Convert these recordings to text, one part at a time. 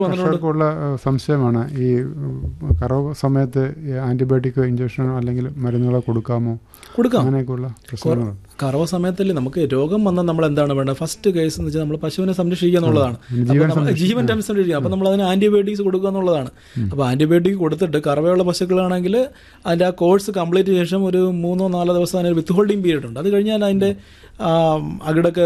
കർഷകർക്കുള്ള ഏഹ്, സംശയമാണ് ഈ ഉം, കറവ് സമയത്ത് ഈ ആന്റിബയോട്ടിക് ഇഞ്ചക്ഷനോ അല്ലെങ്കിൽ മരുന്നുകളോ കൊടുക്കാമോ കൊടുക്കാം അങ്ങനെയൊക്കെയുള്ള പ്രശ്നങ്ങളുണ്ട് കറവ സമയത്തല്ലേ നമുക്ക് രോഗം വന്നാൽ നമ്മൾ എന്താണ് വേണ്ടത് ഫസ്റ്റ് കേസ് എന്ന് വെച്ചാൽ നമ്മൾ പശുവിനെ സംരക്ഷിക്കുക എന്നുള്ളതാണ് ജീവൻ അപ്പോൾ നമ്മൾ ജീവൻ ടൈം സംരക്ഷിക്കുക അപ്പോൾ നമ്മൾ അതിന് ആന്റിബയോട്ടിക്സ് കൊടുക്കുക എന്നുള്ളതാണ് അപ്പോൾ ആന്റിബയോട്ടിക് കൊടുത്തിട്ട് കറവയുള്ള പശുക്കളാണെങ്കിൽ അതിന്റെ ആ കോഴ്സ് കംപ്ലീറ്റ് ശേഷം ഒരു മൂന്നോ നാലോ ദിവസം അതിന് വിത്ത് ഹോൾഡിംഗ് പീരീഡ് ഉണ്ട് അത് കഴിഞ്ഞാൽ അതിന്റെ ആ, അകിടൊക്കെ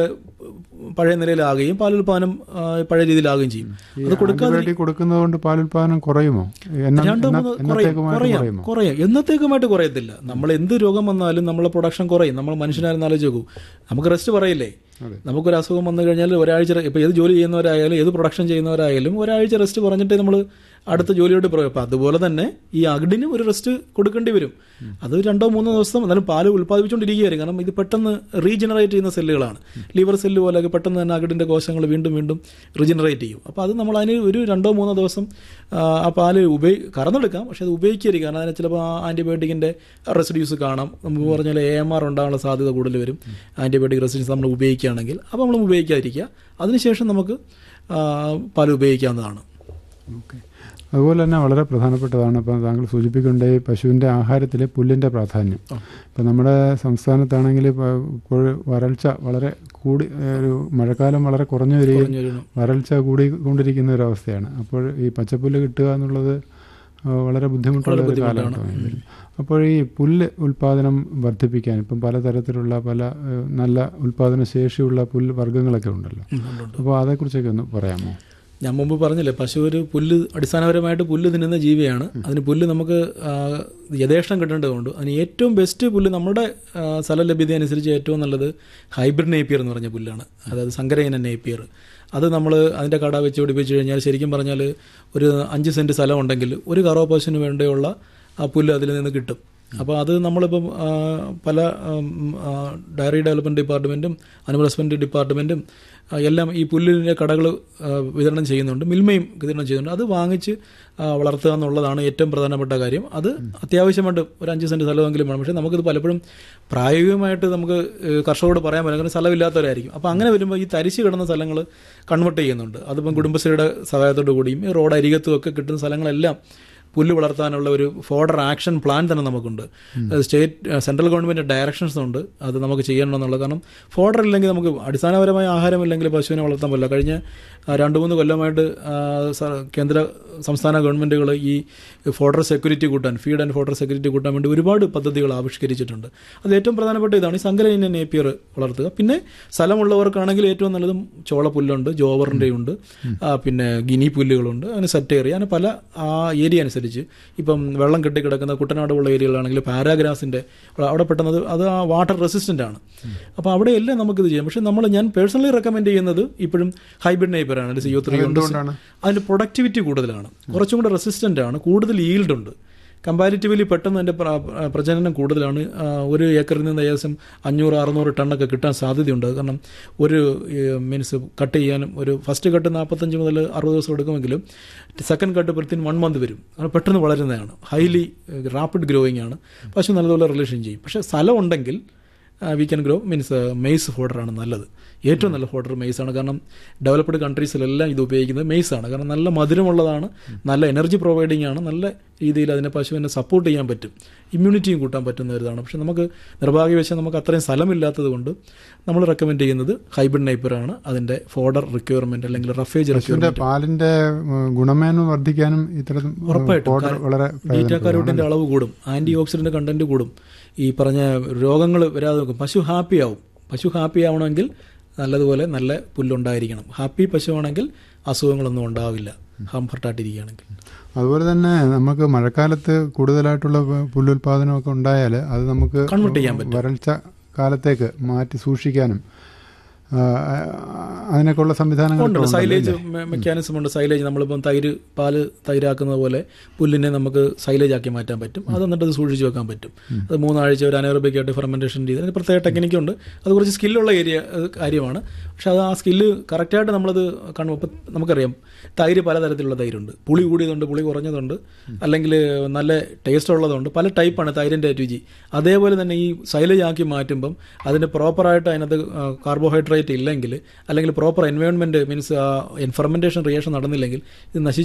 പഴയ നിലയിലാകുകയും പാലുൽപാദനം ആ, പഴയ രീതിയിലാകുകയും ചെയ്യും ഈ അത് കൊടുക്കാതെ ആന്റിബയോട്ടിക് കൊടുക്കുന്നത് കൊണ്ട് പാലുൽപാദനം കുറയുമോ എന്ന- രണ്ടോ എന്ന- മൂന്നോ കുറയും എന്നത്തേക്കുമായിട്ട് കുറയാം കുറയുമോ കുറയാം എന്നത്തേക്കുമായിട്ട് കുറയത്തില്ല നമ്മൾ എന്ത് രോഗം വന്നാലും നമ്മളെ പ്രൊഡക്ഷൻ കുറയും നമ്മൾ മനുഷ്യനായിരുന്നു ആലോചിച്ച് നോക്കൂ നമുക്ക് റെസ്റ്റ് പറയില്ലേ അതെ. നമുക്കൊരു അസുഖം വന്നു കഴിഞ്ഞാൽ ഒരാഴ്ച ഇപ്പോൾ ഏത് ജോലി ചെയ്യുന്നവരായാലും ഏത് പ്രൊഡക്ഷൻ ചെയ്യുന്നവരായാലും ഒരാഴ്ച റെസ്റ്റ് പറഞ്ഞിട്ടേ നമ്മൾ അടുത്ത ജോലിയോട്ട് പറയും അപ്പം അതുപോലെ തന്നെ ഈ അകിടിനും ഒരു റെസ്റ്റ് കൊടുക്കേണ്ടി വരും അത് രണ്ടോ മൂന്നോ ദിവസം എന്നാലും പാല് ഉൽപ്പാദിപ്പിച്ചുകൊണ്ടിരിക്കുകയായിരിക്കും കാരണം ഇത് പെട്ടെന്ന് റീജനറേറ്റ് ചെയ്യുന്ന സെല്ലുകളാണ് ലിവർ സെല്ല് പോലെയൊക്കെ പെട്ടെന്ന് തന്നെ അകിടിൻ്റെ കോശങ്ങൾ വീണ്ടും വീണ്ടും റീജനറേറ്റ് ചെയ്യും അപ്പോൾ അത് നമ്മൾ അതിന് ഒരു രണ്ടോ മൂന്നോ ദിവസം ആ, ആ പാല് ഉപയോഗി കറന്നെടുക്കാം പക്ഷെ അത് ഉപയോഗിക്കരുത് കാരണം അതിന് ചിലപ്പോൾ ആൻറ്റിബയോട്ടിക്കിൻ്റെ റെസിഡ്യൂസ് കാണാം നമുക്ക് പറഞ്ഞാൽ എ എം ആർ ഉണ്ടാകാനുള്ള സാധ്യത കൂടുതൽ വരും ആൻറ്റിബയോട്ടിക് റെസിഡ്യൂസ് നമ്മൾ ഉപയോഗിക്കുകയാണെങ്കിൽ അപ്പോൾ നമ്മൾ ഉപയോഗിക്കാതിരിക്കുക അതിനുശേഷം നമുക്ക് ആ, പാല് ഉപയോഗിക്കാവുന്നതാണ് ഓക്കെ അതുപോലെ തന്നെ വളരെ പ്രധാനപ്പെട്ടതാണ് ഇപ്പം താങ്കൾ സൂചിപ്പിക്കേണ്ട ഈ പശുവിൻ്റെ ആഹാരത്തിൽ പുല്ലിൻ്റെ പ്രാധാന്യം ഇപ്പം നമ്മുടെ സംസ്ഥാനത്താണെങ്കിൽ ഇപ്പോൾ ഇപ്പോൾ വരൾച്ച വളരെ കൂടി ഒരു മഴക്കാലം വളരെ കുറഞ്ഞു വരികയും കുറഞ്ഞൊരു വരൾച്ച കൂടിക്കൊണ്ടിരിക്കുന്ന ഒരു അവസ്ഥയാണ് അപ്പോൾ ഈ പച്ചപ്പുല്ല് കിട്ടുക എന്നുള്ളത് ആ, വളരെ ബുദ്ധിമുട്ടുള്ള ഒരു കാലഘട്ടമാണ് ഇതിൽ. അപ്പോൾ ഈ പുല്ല് ഉൽപ്പാദനം വർദ്ധിപ്പിക്കാൻ ഇപ്പം പലതരത്തിലുള്ള പല ഏഹ്, നല്ല ഉൽപ്പാദന ശേഷിയുള്ള പുല്ല് വർഗ്ഗങ്ങളൊക്കെ ഉണ്ടല്ലോ ഉം, ഉണ്ട്, ഉണ്ട്. അപ്പോൾ അതേക്കുറിച്ചൊക്കെ ഒന്ന് പറയാമോ ഞാൻ മുമ്പ് പറഞ്ഞില്ലേ പശു ഒരു പുല്ല് അടിസ്ഥാനപരമായിട്ട് പുല്ല് തിന്നുന്ന ജീവിയാണ് അതിന് പുല്ല് നമുക്ക് ആ, യഥേഷ്ടം കിട്ടേണ്ടതുകൊണ്ട് അതിന് ഏറ്റവും ബെസ്റ്റ് പുല്ല് നമ്മുടെ ആ, സ്ഥലലഭ്യത അനുസരിച്ച് ഏറ്റവും നല്ലത് ഹൈബ്രിഡ് നേപ്പിയർ എന്ന് പറഞ്ഞ പുല്ലാണ് അതായത് സങ്കരയിന നേപ്പിയർ അത് നമ്മൾ അതിൻ്റെ കട വെച്ച് പിടിപ്പിച്ച് കഴിഞ്ഞാൽ ശരിക്കും പറഞ്ഞാൽ ഒരു അഞ്ച് സെൻറ്റ് സ്ഥലം ഉണ്ടെങ്കിൽ ഒരു കറവ പശുവിന് വേണ്ടിയുള്ള ആ പുല്ല് അതിൽ നിന്ന് കിട്ടും അപ്പോൾ അത് നമ്മളിപ്പം ആ, പല ഉം, ആ, ഡയറി ഡെവലപ്മെൻറ്റ് ഡിപ്പാർട്ട്മെൻറ്റും അനിമൽ ഹസ്ബൻഡറി ഡിപ്പാർട്ട്മെൻറ്റും ആ, എല്ലാം ഈ പുല്ലിൻ്റെ കടകൾ വിതരണം ചെയ്യുന്നുണ്ട് മിൽമയും വിതരണം ചെയ്യുന്നുണ്ട് അത് വാങ്ങിച്ച് ആ, വളർത്തുക എന്നുള്ളതാണ് ഏറ്റവും പ്രധാനപ്പെട്ട കാര്യം അത് അത്യാവശ്യമായിട്ട് ഒരു അഞ്ച് സെൻറ്റ് സ്ഥലമെങ്കിലും വേണം പക്ഷേ നമുക്കിത് പലപ്പോഴും പ്രായോഗികമായിട്ട് നമുക്ക് ഏഹ്, കർഷകരോട് പറയാൻ പറ്റില്ല കാരണം സ്ഥലമില്ലാത്തവരായിരിക്കും അപ്പോൾ അങ്ങനെ വരുമ്പോൾ ഈ തരിശ് കിടന്ന സ്ഥലങ്ങൾ കൺവെർട്ട് ചെയ്യുന്നുണ്ട് അതിപ്പം കുടുംബശ്രീയുടെ സഹായത്തോടു കൂടിയും ഈ റോഡ് അരികത്തും ഒക്കെ കിട്ടുന്ന സ്ഥലങ്ങളെല്ലാം പുല്ല് വളർത്താനുള്ള ഒരു ഫോർഡർ ആക്ഷൻ പ്ലാൻ തന്നെ നമുക്കുണ്ട് അത് സ്റ്റേറ്റ് സെൻട്രൽ ഗവൺമെന്റ് ഡയറക്ഷൻസ് ഉണ്ട് അത് നമുക്ക് ചെയ്യണമെന്നുള്ളത് കാരണം ഫോർഡർ ഇല്ലെങ്കിൽ നമുക്ക് അടിസ്ഥാനപരമായ ആഹാരമില്ലെങ്കിൽ പശുവിനെ വളർത്താൻ പറ്റില്ല കഴിഞ്ഞ ആ, രണ്ട് മൂന്ന് കൊല്ലമായിട്ട് ആ, സ- കേന്ദ്ര സംസ്ഥാന ഗവൺമെന്റുകൾ ഈ ഫോർഡർ സെക്യൂരിറ്റി കൂട്ടാൻ ഫീഡ് ആൻഡ് ഫോർഡർ സെക്യൂരിറ്റി കൂട്ടാൻ വേണ്ടി ഒരുപാട് പദ്ധതികൾ ആവിഷ്കരിച്ചിട്ടുണ്ട് അത് ഏറ്റവും പ്രധാനപ്പെട്ട ഇതാണ് ഈ സങ്കരയിനെ നേപ്പിയർ വളർത്തുക പിന്നെ സ്ഥലമുള്ളവർക്കാണെങ്കിൽ ഏറ്റവും നല്ലതും ചോളപ്പുല്ലുണ്ട് ജോവറിൻ്റെ ഉണ്ട് ആ, പിന്നെ ഗിനി പുല്ലുകളുണ്ട് അങ്ങനെ സെറ്റേറിയ അങ്ങനെ പല ആ ഏരിയ അനുസരിച്ച് ഇപ്പം വെള്ളം കെട്ടിക്കിടക്കുന്ന കുട്ടനാടുള്ള ഏരിയകളാണെങ്കിൽ പാരാഗ്രാസിൻ്റെ അവിടെ പെട്ടെന്ന് അത് അത് ആ വാട്ടർ റെസിസ്റ്റൻ്റ് ആണ് അപ്പോൾ അവിടെയെല്ലാം നമുക്കിത് ചെയ്യാം പക്ഷേ നമ്മൾ ഞാൻ പേഴ്സണലി റെക്കമെൻഡ് ചെയ്യുന്നത് ഇപ്പോഴും ഹൈബ്രിഡ് നൈബറാണ് അതിൽ സിഒ ത്രീ ഉണ്ട് എന്തുകൊണ്ടാണ് അതിൻ്റെ പ്രൊഡക്ടിവിറ്റി കൂടുതലാണ് കുറച്ചും കൂടെ റെസിസ്റ്റൻ്റ് ആണ് കൂടുതൽ ഈൽഡ് ഉണ്ട് കമ്പാരിറ്റീവ്ലി പെട്ടെന്ന് അതിൻ്റെ പ്ര- പ്രജനനം കൂടുതലാണ് ആ, ഒരു ഏക്കറിൽ നിന്ന് ഏകദേശം അഞ്ഞൂറ് അറുന്നൂറ് ടണ്ണൊക്കെ കിട്ടാൻ സാധ്യതയുണ്ട് കാരണം ഒരു മീൻസ് കട്ട് ചെയ്യാനും ഒരു ഫസ്റ്റ് കട്ട് നാൽപ്പത്തഞ്ച് മുതൽ അറുപത് ദിവസം എടുക്കുമെങ്കിലും സെക്കൻഡ് കട്ട് പ്രത്യേകം വൺ മന്ത് വരും അത് പെട്ടെന്ന് വളരുന്നതാണ് ഹൈലി റാപ്പിഡ് ഗ്രോയിങ് ആണ് പശു നല്ലതുപോലെ റിലേഷൻ ചെയ്യും പക്ഷേ സ്ഥലം ഉണ്ടെങ്കിൽ we can grow means maize ഫോഡറാണ് നല്ലത് ഏറ്റവും നല്ല ഫോഡർ മെയ്സ് ആണ് കാരണം ഡെവലപ്ഡ് കൺട്രീസിലെല്ലാം ഇത് ഉപയോഗിക്കുന്നത് മെയ്സ് ആണ് കാരണം നല്ല മധുരമുള്ളതാണ് നല്ല എനർജി പ്രൊവൈഡിങ് ആണ് നല്ല രീതിയിൽ അതിനെ പശുവിനെ സപ്പോർട്ട് ചെയ്യാൻ പറ്റും ഇമ്മ്യൂണിറ്റിയും കൂട്ടാൻ പറ്റുന്ന ഒരിതാണ് പക്ഷെ നമുക്ക് നിർഭാഗ്യവശാൽ നമുക്ക് അത്രയും സ്ഥലമില്ലാത്തത് കൊണ്ട് നമ്മൾ റെക്കമെൻഡ് ചെയ്യുന്നത് ഹൈബ്രിഡ് നൈപ്പറാണ് അതിൻ്റെ ഫോഡർ റിക്വയർമെൻറ്റ് അല്ലെങ്കിൽ റഫേജ് പശുവിന്റെ പാലിന്റെ ഉം, ഗുണമേന്മ വർദ്ധിക്കാനും ഇത്തരം ഉം, ഉറപ്പായിട്ടും. powder വളരെ ബീറ്റാ കരോട്ടിന്റെ അളവ് കൂടും ആന്റി ഓക്സിഡന്റ് കണ്ടന്റ് കൂടും ഈ പറഞ്ഞ രോഗങ്ങൾ വരാതെ നോക്കും പശു ഹാപ്പി ആവും പശു ഹാപ്പി ആവണമെങ്കിൽ നല്ലതുപോലെ നല്ല പുല്ലുണ്ടായിരിക്കണം ഹാപ്പി പശുവാണെങ്കിൽ അസുഖങ്ങളൊന്നും ഉണ്ടാവില്ല കംഫർട്ടായിട്ടിരിക്കുകയാണെങ്കിൽ അതുപോലെ തന്നെ നമുക്ക് മഴക്കാലത്ത് കൂടുതലായിട്ടുള്ള പ- പുല്ലുൽപാദനമൊക്കെ ഉണ്ടായാൽ അത് നമുക്ക് Convert ചെയ്യാൻ പറ്റും. വരൾച്ച കാലത്തേക്ക് മാറ്റി സൂക്ഷിക്കാനും ആ, അതിനൊക്കെയുള്ള സംവിധാനങ്ങൾ ഉണ്ട് സൈലേജ് മെക്കാനിസം ഉണ്ട് സൈലേജ് നമ്മളിപ്പം തൈര് പാല് തൈരാക്കുന്നത് പോലെ പുല്ലിനെ നമുക്ക് സൈലേജ് ആക്കി മാറ്റാൻ പറ്റും അത് എന്നിട്ട് അത് സൂക്ഷിച്ച് വെക്കാൻ പറ്റും അത് മൂന്നാഴ്ച ഒരു അനേറബിക് ആയിട്ട് ഫെർമെന്റേഷൻ ചെയ്ത് അതിന് പ്രത്യേക ടെക്നിക്കുണ്ട് അത് കുറച്ച് സ്കില്ലുള്ള ഏരിയ കാര്യമാണ് പക്ഷെ അത് ആ സ്കില്ല് കറക്റ്റായിട്ട് നമ്മളത് കാണുമ്പോൾ ഇപ്പം നമുക്കറിയാം തൈര് പലതരത്തിലുള്ള തൈരുണ്ട് പുളി കൂടിയതുണ്ട് പുളി കുറഞ്ഞതുണ്ട് അല്ലെങ്കിൽ നല്ല ടേസ്റ്റ് ഉള്ളതുണ്ട് പല ടൈപ്പാണ് തൈരിൻ്റെ രുചി അതേപോലെ തന്നെ ഈ സൈലേജ് ആക്കി മാറ്റുമ്പം അതിന് പ്രോപ്പറായിട്ട് അതിനകത്ത് കാർബോഹൈഡ്രേറ്റ് റേറ്റ് ഇല്ലെങ്കിൽ അല്ലെങ്കിൽ proper environment means fermentation reaction നടന്നില്ലെങ്കിൽ ഇത് നശിച്ചു